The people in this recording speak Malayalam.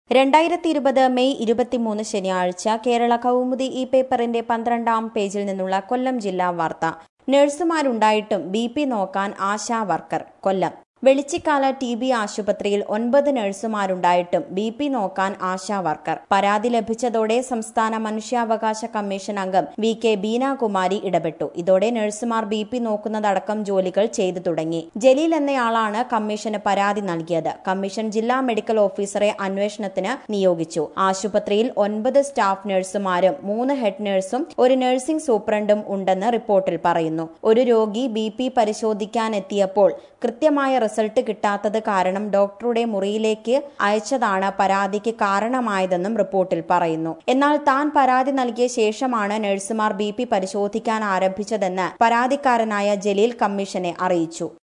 രണ്ടായിരത്തി ഇരുപത് മെയ് ഇരുപത്തിമൂന്ന് ശനിയാഴ്ച കേരള കൗമുദി ഈ പേപ്പറിന്റെ പന്ത്രണ്ടാം പേജിൽ നിന്നുള്ള കൊല്ലം ജില്ലാ വാർത്ത നഴ്സുമാരുണ്ടായിട്ടും ബി പി നോക്കാൻ ASHA worker Kollam Velichikkala T B ആശുപത്രിയിൽ ഒൻപത് നഴ്സുമാരുണ്ടായിട്ടും ബി പി നോക്കാൻ ആശാ വർക്കർ പരാതി ലഭിച്ചതോടെ സംസ്ഥാന മനുഷ്യാവകാശ കമ്മീഷൻ അംഗം വി കെ ബീനാകുമാരി ഇടപെട്ടു ഇതോടെ നഴ്സുമാർ ബി പി നോക്കുന്നതടക്കം ജോലികൾ ചെയ്തു തുടങ്ങി ജലീൽ എന്നയാളാണ് കമ്മീഷന് പരാതി നൽകിയത് കമ്മീഷൻ ജില്ലാ മെഡിക്കൽ ഓഫീസറെ അന്വേഷണത്തിന് നിയോഗിച്ചു ആശുപത്രിയിൽ ഒൻപത് സ്റ്റാഫ് നഴ്സുമാരും മൂന്ന് ഹെഡ് നഴ്സും ഒരു നഴ്സിംഗ് സൂപ്രണ്ടും ഉണ്ടെന്ന് റിപ്പോർട്ടിൽ പറയുന്നു ഒരു രോഗി ബി പി പരിശോധിക്കാനെത്തിയപ്പോൾ കൃത്യമായ റിസൾട്ട് കിട്ടാത്തത് കാരണം ഡോക്ടറുടെ മുറിയിലേക്ക് അയച്ചതാണ് പരാതിക്ക് കാരണമായതെന്നും റിപ്പോർട്ടിൽ പറയുന്നു എന്നാൽ താൻ പരാതി നൽകിയ ശേഷമാണ് നഴ്സുമാർ ബി പി പരിശോധിക്കാൻ ആരംഭിച്ചതെന്ന് പരാതിക്കാരനായ ജലീൽ കമ്മീഷനെ അറിയിച്ചു